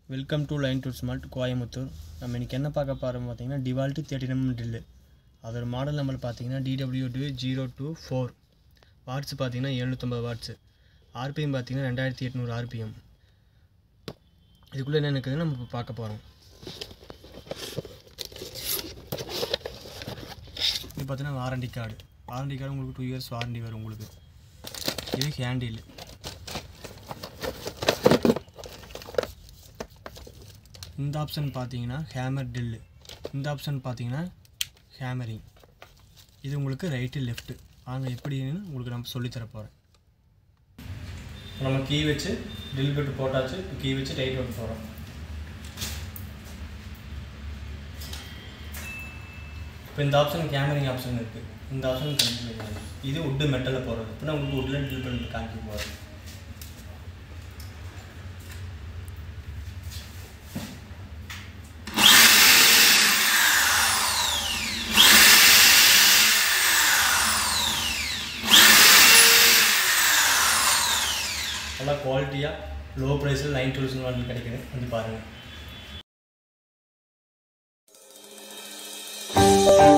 welcome to line to smart Coimbatore நம்ம இன்றைக்கி என்ன பார்க்க போகிறோம் பார்த்தீங்கன்னா டிவால்ட்டு தேர்ட்டி எம் ட்ரில்லு அதோட மாடல் நம்பர் பார்த்தீங்கன்னா DW two zero two four watts பார்த்தீங்கன்னா எழுநூற்றம்பது வாட்ஸு ஆர்பிஎம் பார்த்தீங்கன்னா ரெண்டாயிரத்தி எட்நூறு ஆர்பிஎம் இதுக்குள்ளே என்ன இருக்குதுன்னு நம்ம இப்போ பார்க்க போகிறோம் இது பார்த்தீங்கன்னா வாரண்டி கார்டு வாரண்டி கார்டு உங்களுக்கு டூ இயர்ஸ் வாரண்டி வரும் உங்களுக்கு இது ஹேண்டில் இந்த ஆப்ஷன் பார்த்தீங்கன்னா ஹேமர் டில்லு இந்த ஆப்ஷன் பார்த்தீங்கன்னா ஹேமரிங் இது உங்களுக்கு ரைட்டு லெஃப்ட்டு வாங்க எப்படின்னு உங்களுக்கு நம்ம சொல்லித்தர போகிறேன் நம்ம கீ வச்சு ட்ரில் பெட்டு போட்டாச்சு கீ வச்சு டைட் பண்ண போகிறோம் இப்போ இந்த ஆப்ஷன் கேமரிங் ஆப்ஷன் இருக்குது இந்த ஆப்ஷன் கண்டிப்பாக இது உட்டு மெட்டலில் போகிறது இப்போ நான் உங்களுக்கு உட்டில் ட்ரில் பண்ணி காமிக்க போகிறேன் நல்லா குவாலிட்டியாக லோ ப்ரைஸில் நைன் தௌசண்ட் வாங்கி கிடைக்குது வந்து பாருங்கள்